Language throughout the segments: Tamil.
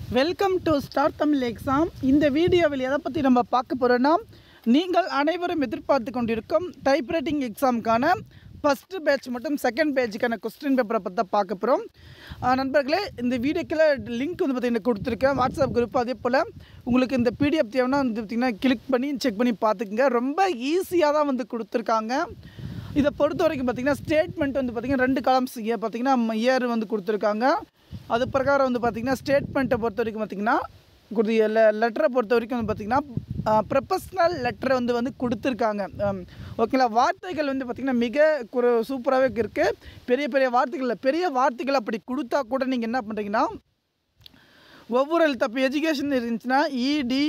welcome to star Tamil exam இந்த வீடியோவில் எதை பற்றி நம்ம பார்க்க போகிறோன்னா நீங்கள் அனைவரும் எதிர்பார்த்து கொண்டிருக்கும் டைப்ரைட்டிங் எக்ஸாமுக்கான ஃபஸ்ட்டு பேட்ச் மற்றும் செகண்ட் பேட்சுக்கான கொஸ்டின் பேப்பரை பற்றி தான் பார்க்க போகிறோம் நண்பர்களே இந்த வீடியோக்கில் லிங்க் வந்து பார்த்திங்கன்னா கொடுத்துருக்கேன் வாட்ஸ்அப் குரூப் அதே போல் உங்களுக்கு இந்த பிடிஎஃப் தேவைன்னா வந்து பார்த்திங்கன்னா கிளிக் பண்ணி செக் பண்ணி பார்த்துக்குங்க ரொம்ப ஈஸியாக தான் வந்து கொடுத்துருக்காங்க இதை பொறுத்த வரைக்கும் பார்த்திங்கன்னா ஸ்டேட்மெண்ட் வந்து பார்த்திங்கன்னா ரெண்டு காலம்ஸ் பார்த்திங்கன்னா இயர் வந்து கொடுத்துருக்காங்க அது பிரகாரம் வந்து பார்த்திங்கன்னா ஸ்டேட்மெண்ட்டை பொறுத்த வரைக்கும் பார்த்திங்கன்னா கொடுத்து லெட்டரை பொறுத்த வரைக்கும் வந்து பார்த்திங்கன்னா ப்ரொஃபஷ்னல் லெட்டரை வந்து வந்து கொடுத்துருக்காங்க ஆம், ஓகேங்களா வார்த்தைகள் வந்து பார்த்திங்கன்னா மிக குறு சூப்பராகவே இருக்குது பெரிய பெரிய வார்த்தைகள் இல்ல, பெரிய வார்த்தைகள் அப்படி கொடுத்தா கூட நீங்கள் என்ன பண்ணுறீங்கன்னா ஒவ்வொரு எழுத்து இப்போ எஜுகேஷன் இருந்துச்சுன்னா இடி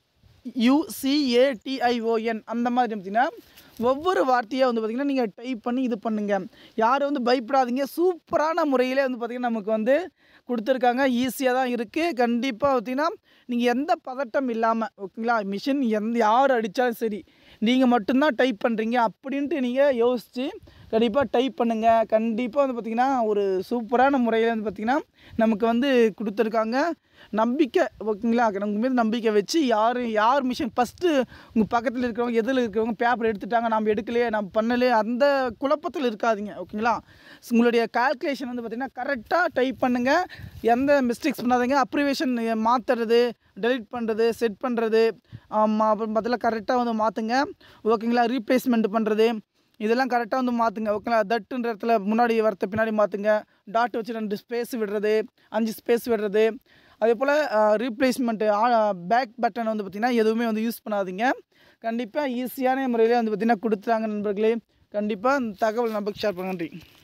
யூசிஏடிஐஓஎன் அந்த மாதிரி இருந்துச்சுன்னா ஒவ்வொரு வார்த்தையாக வந்து பார்த்திங்கன்னா நீங்கள் டைப் பண்ணி இது பண்ணுங்கள் யாரும் வந்து பயப்படாதீங்க சூப்பரான முறையிலே வந்து பார்த்திங்கன்னா நமக்கு வந்து கொடுத்துருக்காங்க ஈஸியாக தான் இருக்குது கண்டிப்பாக பார்த்திங்கன்னா நீங்கள் எந்த பதட்டம் இல்லாமல் ஓகேங்களா மிஷின் எந்த யார் அடித்தாலும் சரி நீங்கள் மட்டும்தான் டைப் பண்ணுறீங்க அப்படின்ட்டு நீங்கள் யோசித்து கண்டிப்பாக டைப் பண்ணுங்கள் கண்டிப்பாக வந்து பார்த்திங்கன்னா ஒரு சூப்பரான முறையில் வந்து பார்த்திங்கன்னா நமக்கு வந்து கொடுத்துருக்காங்க நம்பிக்கை ஓகேங்களா உங்கள் மீது நம்பிக்கை வச்சு யார் யார் மிஷின் ஃபஸ்ட்டு உங்கள் பக்கத்தில் இருக்கிறவங்க எதில் இருக்கிறவங்க பேப்பர் எடுத்துட்டாங்க நம்ம எடுக்கலையே நம்ம பண்ணலையே அந்த குழப்பத்தில் இருக்காதீங்க ஓகேங்களா உங்களுடைய கால்குலேஷன் வந்து பார்த்திங்கன்னா கரெக்டாக டைப் பண்ணுங்கள் எந்த மிஸ்டேக்ஸ் பண்ணாதீங்க அப்ரிவேஷன் மாற்றுறது டெலிட் பண்ணுறது செட் பண்ணுறது அப்புறம் பார்த்தீங்கன்னா கரெக்டாக வந்து மாற்றுங்க ஓகேங்களா ரீப்ளேஸ்மெண்ட் பண்ணுறது இதெல்லாம் கரெக்டாக வந்து மாற்றுங்க ஓகேங்களா தட்டுன்ற இடத்துல முன்னாடி வரத்த பின்னாடி மாற்றுங்க டாட் வச்சு ரெண்டு ஸ்பேஸ் விடுறது அஞ்சு ஸ்பேஸ் விடுறது அதே போல் ரீப்ளேஸ்மெண்ட்டு பேக் பட்டன் வந்து பார்த்திங்கன்னா எதுவுமே வந்து யூஸ் பண்ணாதீங்க கண்டிப்பாக ஈஸியான முறையில் வந்து பார்த்திங்கன்னா கொடுத்துறாங்க நண்பர்களே கண்டிப்பாக இந்த தகவல் நமக்கு ஷேர் பண்ண நன்றி